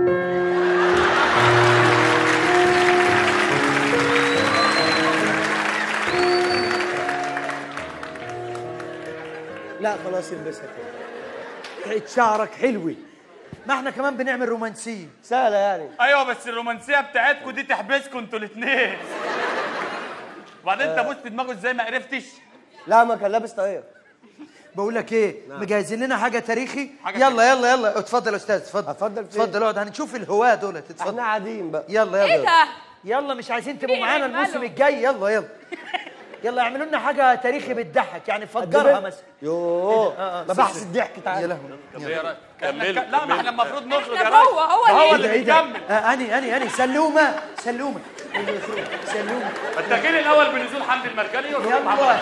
لا خلاص البسها كده حيت شعرك حلوة ما احنا كمان بنعمل رومانسية سهله يعني ايوه بس الرومانسيه بتاعتكم دي تحبسكم انتوا الاثنين وبعدين تبوس في دماغه ازاي ما عرفتش لا ما كان لابس طاقيه بقول لك ايه مجهزين لنا حاجة تاريخي حاجة يلا يلا يلا اتفضل يا استاذ اتفضل اتفضل فين؟ اتفضل اقعد هنشوف الهواة دولت احنا اتفضل قاعدين بقى يلا ايه يلا ده يلا مش عايزين تبقوا في معانا إيه؟ الموسم ماله؟ الجاي يلا يلا يلا اعملوا لنا حاجة تاريخي بتضحك يعني فجرها مثلا يوه آه، آه، مباحث سيبك. الضحك يا تعالى لهوي طب ايه رايك كملوا، لا ما احنا المفروض نخرج احنا يا ريس جوه، هو ده هو اللي- اللي ايه ده؟ بيكمل آه، اني اني اني سلومة سلومة سلومة التغيير الاول بنزول حمد المركلي يلا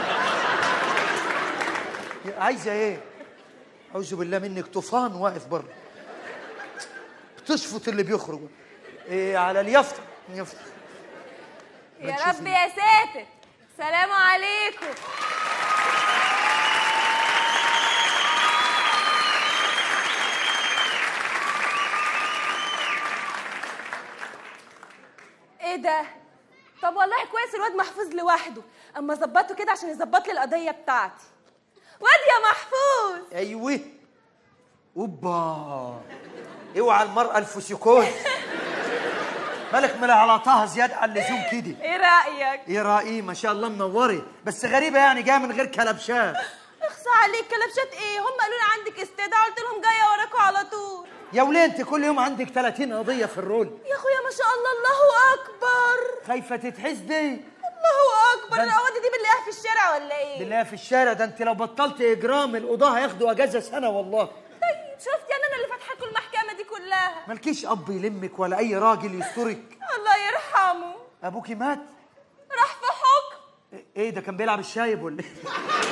عايزه ايه؟ اعوذ بالله منك طوفان واقف بره بتشفط اللي بيخرج إيه على اليافطه اليافطه يا رب يا ساتر سلام عليكم ايه ده طب والله كويس الواد محفوظ لوحده اما ظبطه كده عشان يظبط لي القضيه بتاعتي واد يا محفوظ ايوه اوبا اوعى المرأة الفسيكوز مالك ملعلطاها زيادة عن اللزوم كده ايه رايك ايه رأيي ما شاء الله منوري بس غريبة يعني جاية من غير كلبشات اخصى عليك كلبشات ايه هم قالوا لي عندك استدعاء قلت لهم جايه وراكوا على طول يا وليه انت كل يوم عندك 30 قضية في الرول يا اخويا ما شاء الله الله اكبر خايفة تتحسدي الله اكبر ده- القواضي دي بنلاقيها في الشارع ولا ايه بالله في الشارع ده انت لو بطلت اجرام القضاة هياخدوا اجازة سنة والله طيب شفت يعني انا اللي فاتحه لكم المحكمه دي كلها مالكيش اب يلمك ولا اي راجل يسترك الله يرحمه ابوكي مات راح في حكم ايه ده كان بيلعب الشايب ولا ايه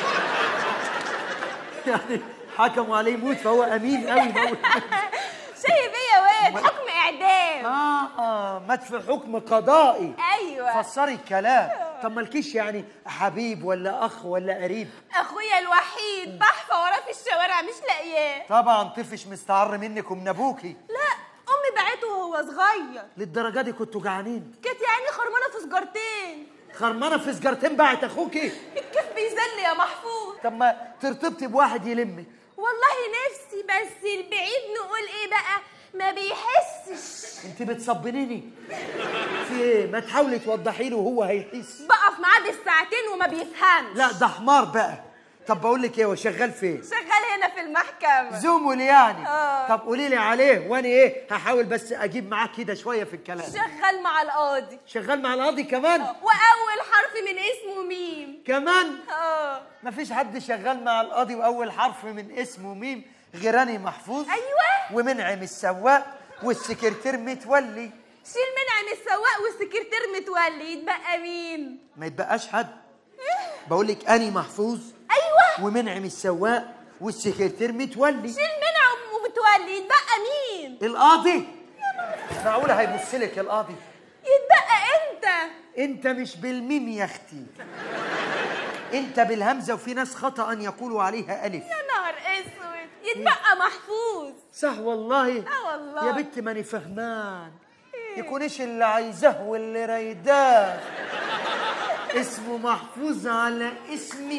يعني حكموا عليه يموت فهو امين قوي بقول شايف ايه يا واد حكم اعدام اه اه مات في حكم قضائي ايوه فسري الكلام طب مالكيش يعني حبيب ولا اخ ولا قريب اخويا الوحيد بحفه وراه في الشوارع مش لاقياه طبعا طفش مستعر منك ومن ابوكي لا امي بعته وهو صغير للدرجه دي كنتوا جعانين كانت يعني خرمانه في سجارتين خرمانه في سجارتين باعت اخوكي الكيف بيذل يا محفوظ طب ما ترتبطي بواحد يلمك والله نفسي بس البعيد نقول ايه بقى ما بيحسش انت بتصبنيني في ايه ما تحاولي توضحي له وهو هيحس بقف معاه بالساعتين وما بيفهمش لا ده حمار بقى طب بقول لك ايه هو شغال فين شغال هنا في المحكمة زمل يعني آه. طب قولي لي عليه وانا ايه هحاول بس اجيب معاك كده شويه في الكلام شغال مع القاضي شغال مع القاضي كمان وأول حرف من اسمه ميم كمان اه مفيش حد شغال مع القاضي واول حرف من اسمه ميم غيراني محفوظ أيوة ومنعم السواق والسكرتير متولي شيل منعم السواق والسكرتير متولي يتبقى مين؟ ما يتبقاش حد بقول لك اني محفوظ أيوة ومنعم السواق والسكرتير متولي شيل منعم ومتولي يتبقى مين؟ القاضي معقوله هيبص لك القاضي يتبقى أنت انت مش بالميم يا اختي انت بالهمزه وفي ناس خطا يقولوا عليها الف يا نهار أسود يتبقى محفوظ صح والله اه والله يا بنت ماني فهمان يكونش اللي عايزاه واللي رايداه اسمه محفوظ على اسمي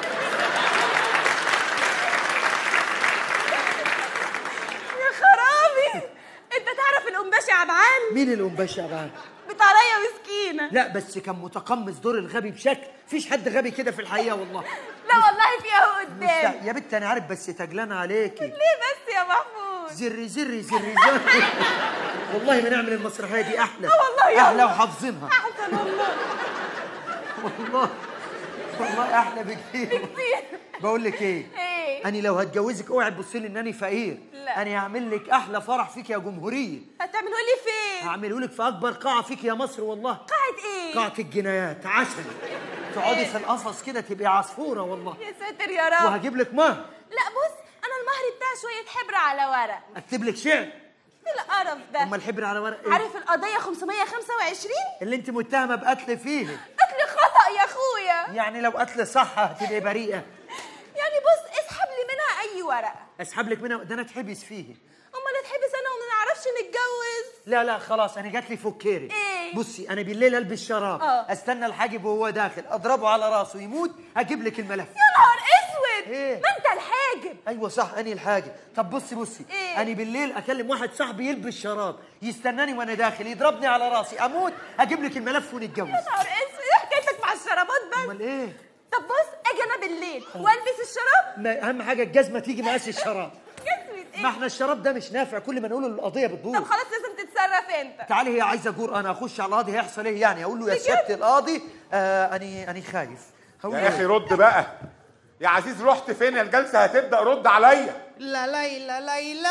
يا خرابي أنت تعرف القماش يا عبعال مين القنباش يا بعد بتاع ريا وسكين فينا لا بس كان متقمص دور الغبي بشكل فيش حد غبي كده في الحقيقه والله لا والله في اهو مش قدام يا بنت انا عارف بس تجلان عليكي ليه بس يا محمود زري زري زري زري والله ما نعمل المسرحيه دي احلى آه والله يلا. احلى وحافظينها احسن والله والله والله احلى بكتير كتير بقول لك ايه ايه انا لو هتجوزك اوعي تبصي لي ان انا فقير لا. انا هعمل لك احلى فرح فيك يا جمهوريه هتعملوا لي فين هعمله لك في اكبر قاعه فيك يا مصر والله قاعد ايه قاعه الجنايات عسل تقعدي في القفص كده تبقي عصفوره والله يا ساتر يا رب وهجيب لك مهر لا بص انا المهر بتاعي شويه حبر على ورق اكتب لك شعر ايه القرف ده اما الحبر على ورق إيه؟ عارف القضيه 525 اللي انت متهمه بقتل فيه قتل خطا يا اخويا يعني لو قتل صح هتبقي بريئه يعني بص اسحب لي منها اي ورقه اسحب لك منها ده انا اتحبس فيه امال اتحبس انا وما نعرفش نتجوز لا لا خلاص انا جات لي فكيري إيه؟ بصي انا بالليل البس شراب آه. استنى الحاجب وهو داخل اضربه على راسه يموت اجيب لك الملف يا نهار اسود إيه؟ ما انت الحاجب ايوه صح اني الحاجه طب بصي بصي إيه؟ انا بالليل اكلم واحد صاحبي يلبس شراب يستناني وانا داخل يضربني على راسي اموت اجيب لك الملف ونتجوز يا نهار اسود ايه حكايتك مع الشرابات بس امال ايه طب بص اجي انا بالليل والبس الشراب ما اهم حاجه الجزمه تيجي مقاس الشراب اسود ايه ما احنا الشراب ده مش نافع كل ما نقوله القضيه طب بتدور خلاص لازم تتصرف انت تعالي هي عايزه جور انا اخش على القاضي هيحصل ايه يعني اقول له يا بجد؟ سياده القاضي آه اني اني خايف هقول يا له اخي إيه؟ رد بقى يا عزيز رحت فين الجلسه هتبدا رد عليا لا ليلى ليلى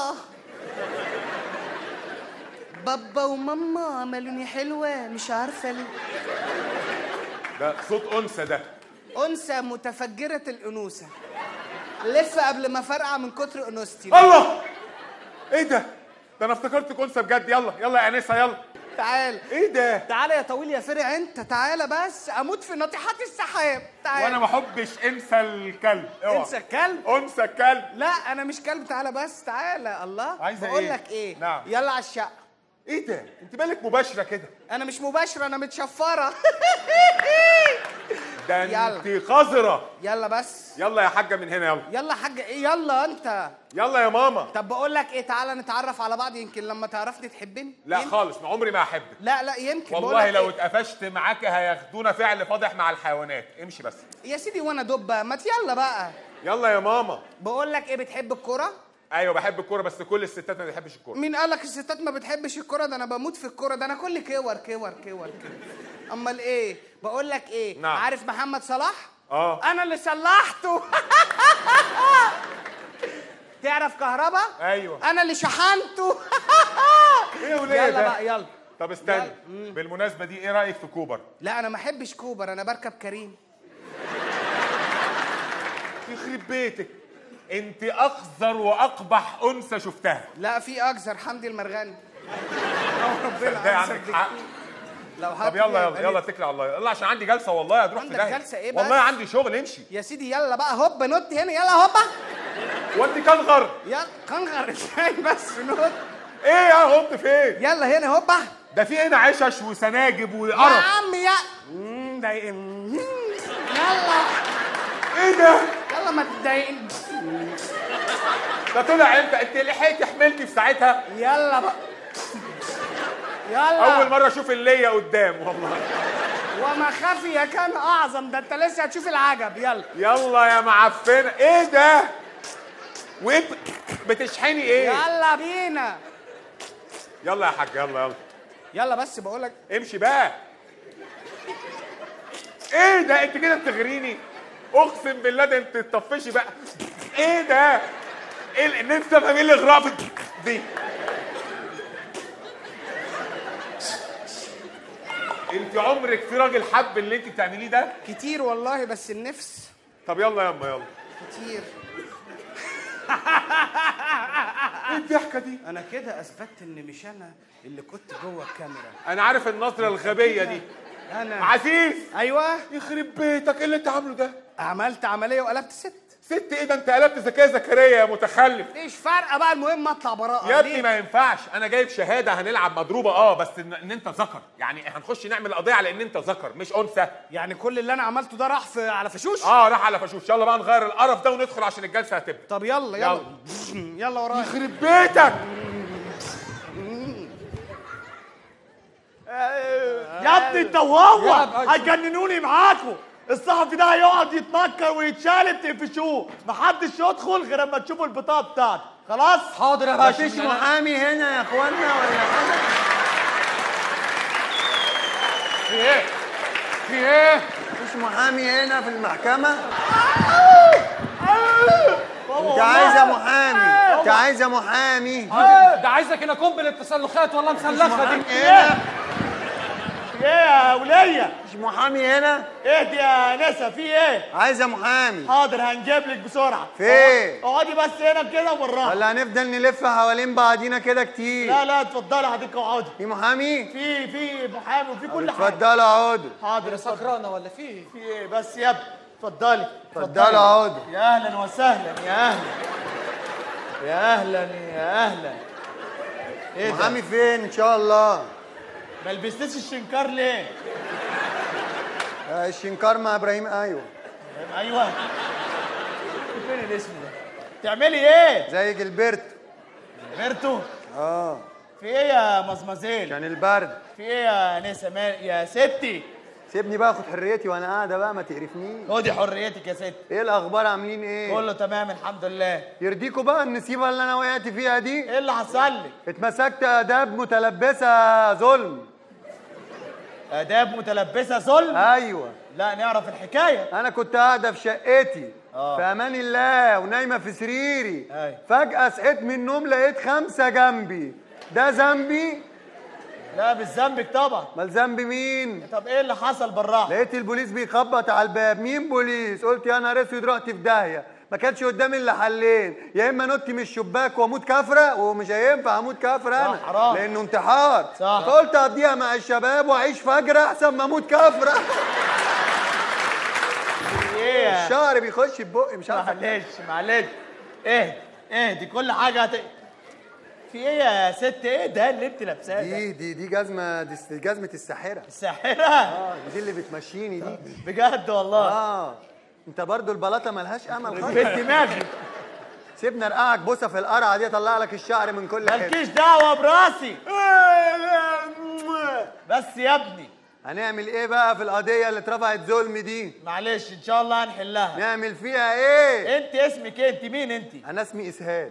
بابا وماما عملوني حلوة مش عارفة ليه ده صوت انثى ده أنثى متفجرة الأنوثة لف قبل ما فرقع من كتر أنوثتي الله ايه ده ده انا افتكرتك انثى بجد يلا يلا يا انسه يلا تعال ايه ده تعالى يا طويل يا فرع انت تعالى بس اموت في ناطحات السحاب تعالى وانا ما احبش انسى الكلب اوعى. انسى الكلب انثى الكلب لا انا مش كلب تعالى بس تعالى الله عايزة بقول إيه؟ لك ايه نعم. يلا على الشقه ايه ده انت بالك مباشره كده انا مش مباشره انا متشفره ده يلا. انت قذره يلا بس يلا يا حاجه من هنا يلا يلا حاج ايه يلا انت يلا يا ماما طب بقول لك ايه تعالى نتعرف على بعض يمكن لما تعرفني تحبني لا يمكن. خالص ما عمري ما احبك لا لا يمكن بقول والله لك لو إيه؟ اتقفشت معاك هياخدونا فعل فاضح مع الحيوانات امشي بس يا سيدي وانا دبه ما يلا بقى يلا يا ماما بقول لك ايه بتحب الكوره ايوه بحب الكوره بس كل الستات ما بتحبش الكوره مين قال لك الستات ما بتحبش الكوره ده انا بموت في الكوره ده انا كل كور كور كور كور امال ايه بقول لك ايه نعم. عارف محمد صلاح اه انا اللي صلحته تعرف كهربا ايوه انا اللي شحنته ايه يا وليه يلا ده بقى يلا طب استنى بالمناسبه دي ايه رايك في كوبر لا انا ما احبش كوبر انا بركب كريم يخرب بيتك انت اقذر واقبح انثى شفتها لا في اكثر حمدي المرغني أو ربنا ده أكثر عندك بكتير. حق لو طب هات يلا لي يلا يبقى يلا ليه؟ اتكل على الله يلا عشان عندي جلسه والله هتروح في عندك داهيه جلسة إيه بس؟ والله عندي شغل امشي يا سيدي يلا بقى هوب نط هنا يلا هوبا وانت كنغر يلا كنغر ازاي بس نط ايه يا هوب فين يلا هنا هوبا ده في هنا عشش وسناجب يا وقرف عم يا مم، ضايق مم. يلا ايه ده يلا ما تضايق ده طلع انت انت لحقت حملتي في ساعتها يلا بقى يلا اول مره اشوف اللية قدام والله وما خفي كان اعظم ده انت لسه هتشوف العجب يلا يلا يا معفنه ايه ده وايه بتشحني ايه يلا بينا يلا يا حاج يلا يلا يلا بس بقول لك امشي بقى ايه ده انت كده بتغريني اقسم بالله ده انت تطفشي بقى ايه ده ايه ال- نفسي افهم ايه الاغراء دي انت عمرك في راجل حب اللي انت بتعمليه ده كتير والله بس النفس طب يلا ياما يلا كتير ايه الضحكه دي انا كده اثبتت ان مش انا اللي كنت جوه الكاميرا انا عارف النظره الغبيه دي انا عزيز ايوه يخرب بيتك ايه اللي انت عامله ده عملت عمليه وقلبت ست ست ايه ده انت قلبت زكيه زكريا يا متخلف مش فارقه بقى المهم اطلع براءه يا ابني ليه؟ ما ينفعش انا جايب شهاده هنلعب مضروبه اه بس ان, إن انت ذكر يعني هنخش نعمل قضيه على ان انت ذكر مش انثى يعني كل اللي انا عملته ده راح في على فشوش اه راح على فشوش يلا بقى نغير القرف ده وندخل عشان الجلسه هتبدا طب يلا يلا يلا ورايا يخرب بيتك يا ابني انت وهو هيجننوني معاكم الصحفي ده هيقعد يتنكر ويتشالب تقفشوه محدش يدخل غير اما تشوفوا البطاقه بتاعته خلاص حاضر يا باشا مفيش محامي هنا يا اخوانا ولا حاجه في ايه في ايه مفيش محامي هنا في المحكمه انت عايزه محامي انت عايزه محامي ده عايزك هنا قنبله تسلخات والله مسلخه دي ايه في ايه يا وليه مش محامي هنا اهدي يا نسا في ايه عايزه محامي حاضر هنجيب لك بسرعه فين؟ اقعدي بس هنا كده وبالراحه ولا هنفضل نلف حوالين بعضينا كده كتير لا لا اتفضلي حضرتك اقعدي في محامي في في محامي وفي كل حاجه اتفضلوا اقعدوا حاضر اتفضل. سكرانه ولا في ايه في ايه بس يا ابني اتفضلي اتفضلوا اقعدوا يا اهلا وسهلا يا اهلا يا اهلا يا اهلا ايه ده محامي فين ان شاء الله ما لبستيش الشنكار ليه آه، الشنكار مع ابراهيم ايوه ايوه فين الاسم ده تعملي ايه زي جilberto بيرتو اه في ايه يا مزمزيل عشان البرد في ايه يا نسا مال- يا ستي سيبني بقى اخد حريتي وانا قاعده بقى ما تقرفنيش خدي حريتك يا ستي ايه الاخبار عاملين ايه كله تمام الحمد لله يرضيكوا بقى النسيبه اللي انا وقعت فيها دي ايه اللي حصل لك اتمسكت اداب متلبسه ظلم اداب متلبسه ظلم ايوه لا نعرف الحكايه انا كنت قاعده في شقتي آه. في امان الله ونايمه في سريري أيوة. فجاه صحيت من النوم لقيت خمسه جنبي ده ذنبي لا مش ذنبك طبعا امال ذنب مين طب ايه اللي حصل بالراحه لقيت البوليس بيخبط على الباب مين بوليس قلت يا نهار اسود رحت في داهيه ما كانش قدامي الا حلين يا اما نط من الشباك واموت كفره ومش هينفع اموت كفره انا صح، حرام. لانه انتحار صح. فقلت اقضيها مع الشباب واعيش فجره احسن ما اموت كفره ايه يا- الشعر بيخش في بقي مش عارف معلش معلش اهدي اهدي كل حاجه هت... في ايه يا ست ايه ده اللي انت لابساه ده دي دي دي جزمه دي س- جزمه الساحره الساحره اه دي اللي بتمشيني دي بجد والله اه انت برضو البلاطه ملهاش امل في خالص دماغي سيبنا ارقعك بوسه في القرعه دي اطلع لك الشعر من كل حته مالكيش دعوه براسي بس يا ابني هنعمل ايه بقى في القضيه اللي اترفعت ظلم دي معلش ان شاء الله هنحلها نعمل فيها ايه انت اسمك ايه انت مين انت انا اسمي اسهال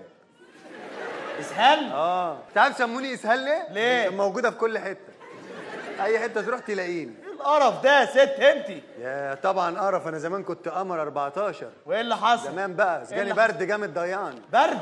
اسهال اه انت عارف سموني اسهال ليه ليه؟ عشان موجوده في كل حته اي حته تروح تلاقيني ايه القرف ده يا ست انت يا طبعا قرف انا زمان كنت قمر 14 وايه اللي حصل زمان بقى جالي اللي برد جامد ضيعني برد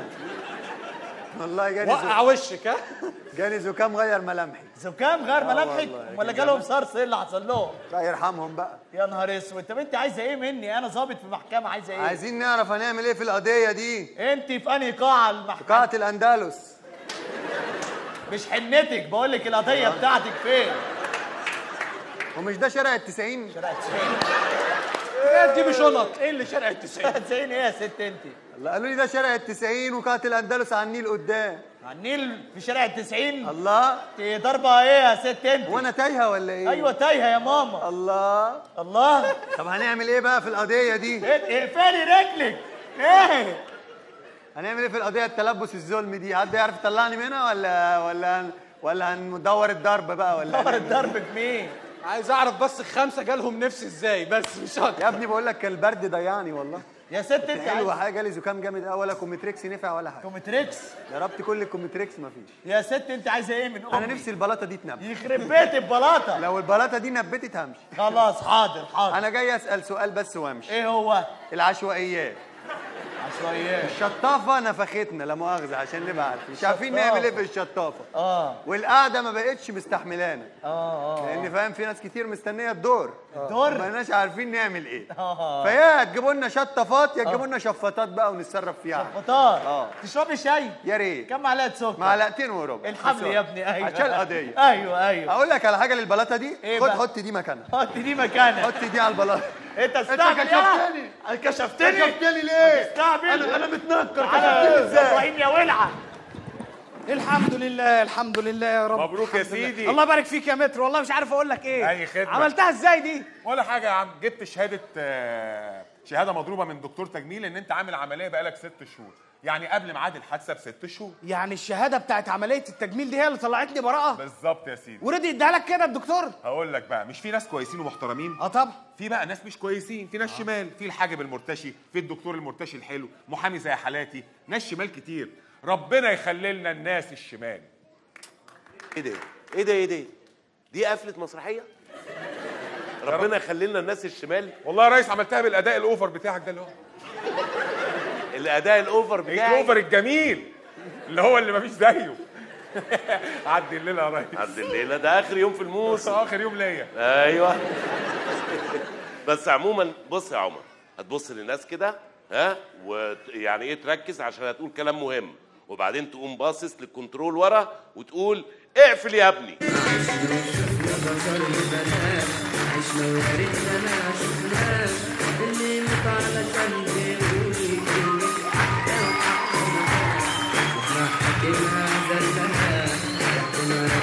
والله جالي وقع زو... وشك ها جالي زكام غير ملامحي زكام غير ملامحك والله، ولا جالهم صرص ايه اللي حصل لهم الله يرحمهم بقى يا نهار اسود طب انت عايزه ايه مني انا ظابط في محكمه عايزه ايه عايزين نعرف هنعمل ايه في القضيه دي انت في انهي قاعه المحكمه قاعه الاندلس مش حنتك بقول لك القضيه بتاعتك فين ومش ده شارع التسعين شارع 90 دي بشنط ايه اللي شرع التسعين 90 ايه يا ست انت الله قالوا لي ده شارع التسعين وقاعه الاندلس على النيل قدام على النيل في شارع 90 الله انت ضربه ايه يا ست انت وانا تايهه ولا ايه ايوه تايهه يا ماما الله الله طب هنعمل ايه بقى في القضيه دي ايه- اقفلي رجلك ايه هنعمل ايه في القضيه التلبس الظلم دي حد يعرف يطلعني منها ولا ولا هن- ولا هندور الضرب بقى ولا دور هنعمل الضرب في مين عايز اعرف بس الخمسه جالهم نفس ازاي بس مش اكتر يا ابني بقول لك كان البرد ضيعني والله يا ست انت حلوه عايزه حاجه جالي زكام جامد قوي ولا كوميتريكس نفع ولا حاجه كومتريكس ضربت كل الكوميتريكس مفيش يا ست انت عايزه ايه من امي انا نفسي البلاطه دي تنبت يخرب بيت البلاطه لو البلاطه دي نبتت همشي خلاص حاضر حاضر انا جاي اسال سؤال بس وامشي ايه هو العشوائيات عشوائيات الشطافه نفختنا لا مؤاخذه عشان نبقى عارفين مش عارفين الشطافة. نعمل ايه في الشطافه اه والقعده ما بقتش مستحملانا اه اه لان فاهم في ناس كتير مستنيه الدور الدور؟ ما بقناش عارفين نعمل ايه آه. فيا تجيبوا لنا شطافات يا تجيبوا لنا شفاطات بقى ونتصرف فيها فطار اه. تشربي شاي يا ريت كم معلقه سكر معلقتين وربع الحمل يا ابني ايوه عشان القضيه ايوه ايوه اقول لك على حاجه للبلاطه دي ايه خد بقى؟ حط دي مكانها حط دي مكانك حط دي على البلاطه انت انت استعمل كشفتني يلا. كشفتني كشفتني ليه؟ استعمل انا انا متنكر على كشفتني ازاي؟ ابراهيم يا ولعه الحمد لله الحمد لله يا رب مبروك يا الحمد لله. سيدي. الله يبارك فيك يا متر والله مش عارف اقول لك ايه أي خدمة. عملتها ازاي دي ولا حاجه يا عم جبت شهاده آه، شهاده مضروبه من دكتور تجميل ان انت عامل عمليه بقالك ست شهور يعني قبل ميعاد الحادثه بست شهور يعني الشهاده بتاعت عمليه التجميل دي هي اللي طلعتني براءه بالظبط يا سيدي ورضي يديها لك كده الدكتور هقول لك بقى مش في ناس كويسين ومحترمين اه طبعا في بقى ناس مش كويسين في ناس شمال في الحاجب المرتشي في الدكتور المرتشي الحلو محامي زي حالاتي ناس شمال كتير ربنا يخلي لنا الناس الشمال ايه ده ايه ده ايه ده دي قفله مسرحيه ربنا يخلي لنا الناس الشمال والله يا ريس عملتها بالاداء الاوفر بتاعك ده اللي هو الاداء الاوفر بتاعي الاوفر الجميل اللي هو اللي مفيش زيه عدي الليله يا ريس عد الليله ده اخر يوم في الموسم اخر يوم ليا ايوه بس عموما بص يا عمر هتبص للناس كده ها ويعني ايه تركز عشان هتقول كلام مهم وبعدين تقوم باصص للكنترول ورا وتقول اقفل يا ابني عشنا وعرفنا ما شفناه اللي مت علشان يقولي كلمة حق وحق وحق واحنا حكينا زلها رحنا